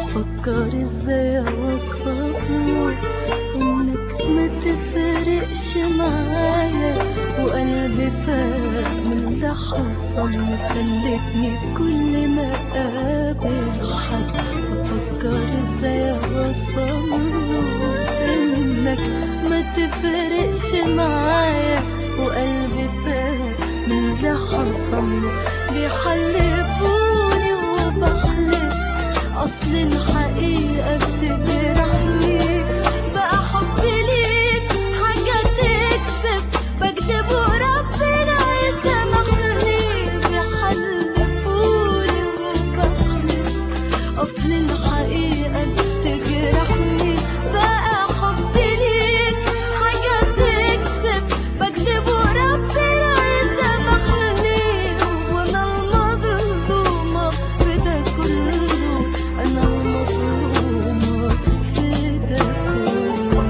بفكر ازاي اوصله انك ما تفرقش معايا وقلبي فاق من اللي حصل خلتني كل ما اقابل حد بفكر ازاي اوصله انك ما تفرقش معايا وقلبي فاق من اللي حصل بيحلفوني وبحلف اصل الحقيقة بتجرحني بقى حبي ليك حاجة تكسب بكذب وربنا يسامحني بيحلفوني وبحلف اصل الحقيقة بتجرحني بقى حبي ليك حاجة تكسب بكذب وربنا يسامحني وانا المظلومة في ده كله انا المظلومة في ده كله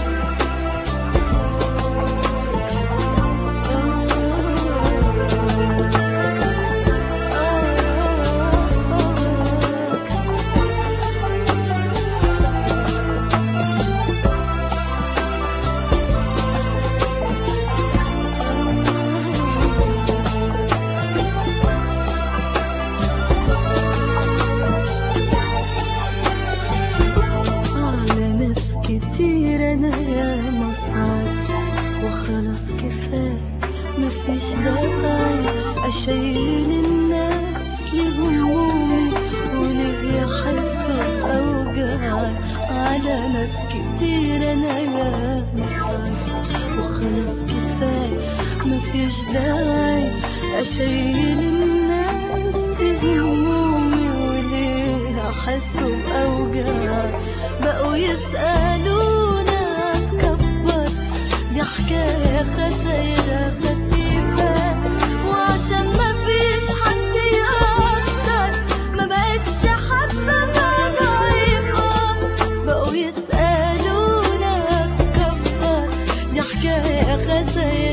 على ناس كتير انا ياما صعدت وخلاص كفاية مفيش داعي اشيل الناس لهمومي وليه يحسوا بأوجاعي على ناس كتير انا ياما صعدت وخلاص كفاية مفيش داعي اشيل الناس لهمومي وليه احسوا بأوجاعي بقوا يسألونا تكبر دي حكاية خسايرة خفيفة وعشان ما فيش حد يقدر ما بقتش حابة بقى ضعيفة بقوا يسألونا تكبر دي حكاية خسايرة